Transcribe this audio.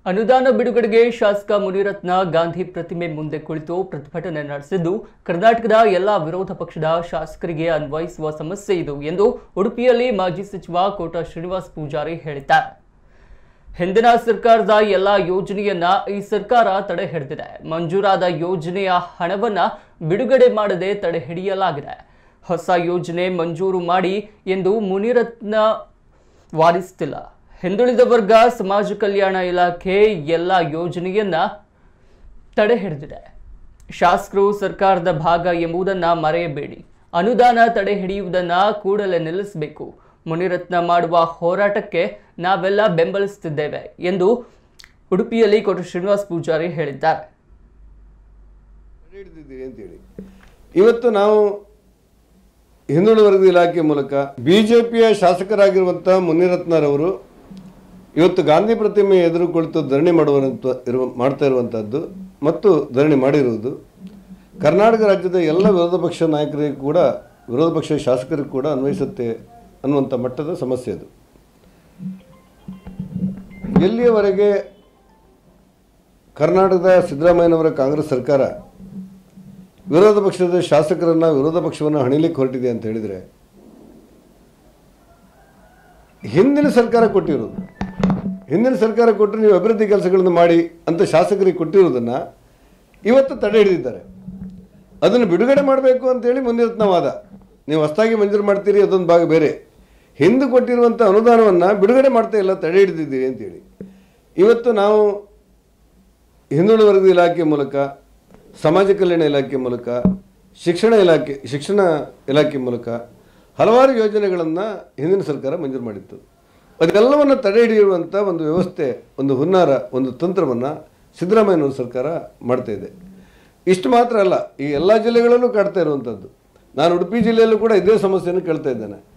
ಅನುದಾನ ಬಿಡುಗಡೆಗೆ ಶಾಸಕ ಮುನಿರತ್ನ ಗಾಂಧಿ ಪ್ರತಿಮೆ ಮುಂದೆ ಕುಳಿತು ಪ್ರತಿಭಟನೆ ನಡೆಸಿದ್ದು ಕರ್ನಾಟಕದ ಎಲ್ಲ ವಿರೋಧ ಪಕ್ಷದ ಶಾಸಕರಿಗೆ ಅನ್ವಯಿಸುವ ಸಮಸ್ಯೆ ಇದು ಎಂದು ಉಡುಪಿಯಲ್ಲಿ ಮಾಜಿ ಸಚಿವ ಕೋಟ ಶ್ರೀನಿವಾಸ್ ಪೂಜಾರಿ ಹೇಳಿದ್ದಾರೆ ಹಿಂದಿನ ಸರ್ಕಾರದ ಎಲ್ಲ ಯೋಜನೆಯನ್ನ ಈ ಸರ್ಕಾರ ತಡೆ ಹಿಡಿದಿದೆ ಮಂಜೂರಾದ ಯೋಜನೆಯ ಹಣವನ್ನ ಬಿಡುಗಡೆ ಮಾಡದೆ ತಡೆ ಹಿಡಿಯಲಾಗಿದೆ ಹೊಸ ಯೋಜನೆ ಮಂಜೂರು ಮಾಡಿ ಎಂದು ಮುನಿರತ್ನ ವಾದಿಸುತ್ತಿಲ್ಲ ಹಿಂದುಳಿದ ವರ್ಗ ಸಮಾಜ ಕಲ್ಯಾಣ ಇಲಾಖೆ ಎಲ್ಲ ಯೋಜನೆಯನ್ನ ತಡೆ ಹಿಡಿದಿದೆ ಶಾಸಕರು ಸರ್ಕಾರದ ಭಾಗ ಎಂಬುದನ್ನ ಮರೆಯಬೇಡಿ ಅನುದಾನ ತಡೆ ಹಿಡಿಯುವುದನ್ನ ಕೂಡಲೇ ನಿಲ್ಲಿಸಬೇಕು ಮುನಿರತ್ನ ಮಾಡುವ ಹೋರಾಟಕ್ಕೆ ನಾವೆಲ್ಲ ಬೆಂಬಲಿಸುತ್ತಿದ್ದೇವೆ ಎಂದು ಉಡುಪಿಯಲ್ಲಿ ಕೋಟ ಶ್ರೀನಿವಾಸ್ ಪೂಜಾರಿ ಹೇಳಿದ್ದಾರೆ ತಡೆ ಹಿಡಿದಿದ್ದೀರಿ ಅಂತೇಳಿ ಇವತ್ತು ನಾವು ಹಿಂದುಳಿದ ವರ್ಗದ ಇಲಾಖೆ ಮೂಲಕ ಬಿಜೆಪಿಯ ಶಾಸಕರಾಗಿರುವಂಥ ಮುನಿರತ್ನರವರು ಇವತ್ತು ಗಾಂಧಿ ಪ್ರತಿಮೆ ಎದುರು ಕುಳಿತು ಧರಣಿ ಮಾಡುವಂಥ ಇರುವ ಮಾಡ್ತಾ ಇರುವಂಥದ್ದು ಮತ್ತು ಧರಣಿ ಮಾಡಿರುವುದು ಕರ್ನಾಟಕ ರಾಜ್ಯದ ಎಲ್ಲ ವಿರೋಧ ಪಕ್ಷ ನಾಯಕರಿಗೂ ಕೂಡ ವಿರೋಧ ಪಕ್ಷ ಶಾಸಕರಿಗೂ ಕೂಡ ಅನ್ವಯಿಸುತ್ತೆ ಅನ್ನುವಂಥ ಮಟ್ಟದ ಸಮಸ್ಯೆ ಅದು ಎಲ್ಲಿಯವರೆಗೆ ಕರ್ನಾಟಕದ ಸಿದ್ದರಾಮಯ್ಯನವರ ಕಾಂಗ್ರೆಸ್ ಸರ್ಕಾರ ವಿರೋಧ ಪಕ್ಷದ ಶಾಸಕರನ್ನ ವಿರೋಧ ಪಕ್ಷವನ್ನು ಹಣಿಲಿಕ್ಕೆ ಹೊರಟಿದೆ ಅಂತ ಹೇಳಿದರೆ ಹಿಂದಿನ ಸರ್ಕಾರ ಕೊಟ್ಟಿರೋದು ಹಿಂದಿನ ಸರ್ಕಾರ ಕೊಟ್ಟು ನೀವು ಅಭಿವೃದ್ಧಿ ಕೆಲಸಗಳನ್ನು ಮಾಡಿ ಅಂತ ಶಾಸಕರಿಗೆ ಕೊಟ್ಟಿರೋದನ್ನು ಇವತ್ತು ತಡೆ ಹಿಡಿದಿದ್ದಾರೆ ಅದನ್ನು ಬಿಡುಗಡೆ ಮಾಡಬೇಕು ಅಂತೇಳಿ ಮುಂದಿರತ್ನ ವಾದ ನೀವು ಹೊಸದಾಗಿ ಮಂಜೂರು ಮಾಡ್ತೀರಿ ಅದೊಂದು ಭಾಗ ಬೇರೆ ಹಿಂದೆ ಕೊಟ್ಟಿರುವಂಥ ಅನುದಾನವನ್ನು ಬಿಡುಗಡೆ ಮಾಡ್ತಾ ಇಲ್ಲ ತಡೆ ಹಿಡಿದಿದ್ದೀರಿ ಅಂತೇಳಿ ಇವತ್ತು ನಾವು ಹಿಂದುಳಿದ ವರ್ಗದ ಇಲಾಖೆ ಮೂಲಕ ಸಮಾಜ ಕಲ್ಯಾಣ ಇಲಾಖೆ ಮೂಲಕ ಶಿಕ್ಷಣ ಇಲಾಖೆ ಶಿಕ್ಷಣ ಇಲಾಖೆ ಮೂಲಕ ಹಲವಾರು ಯೋಜನೆಗಳನ್ನು ಹಿಂದಿನ ಸರ್ಕಾರ ಮಂಜೂರು ಮಾಡಿತ್ತು ಅದೆಲ್ಲವನ್ನು ತಡೆ ಹಿಡಿಯುವಂಥ ಒಂದು ವ್ಯವಸ್ಥೆ ಒಂದು ಹುನ್ನಾರ ಒಂದು ತಂತ್ರವನ್ನು ಸಿದ್ದರಾಮಯ್ಯನವ್ರ ಸರ್ಕಾರ ಮಾಡ್ತಾ ಇದೆ ಇಷ್ಟು ಮಾತ್ರ ಅಲ್ಲ ಈ ಎಲ್ಲ ಜಿಲ್ಲೆಗಳಲ್ಲೂ ಕಾಡ್ತಾ ಇರುವಂಥದ್ದು ನಾನು ಉಡುಪಿ ಜಿಲ್ಲೆಯಲ್ಲೂ ಕೂಡ ಇದೇ ಸಮಸ್ಯೆಯನ್ನು ಕೇಳ್ತಾ ಇದ್ದೇನೆ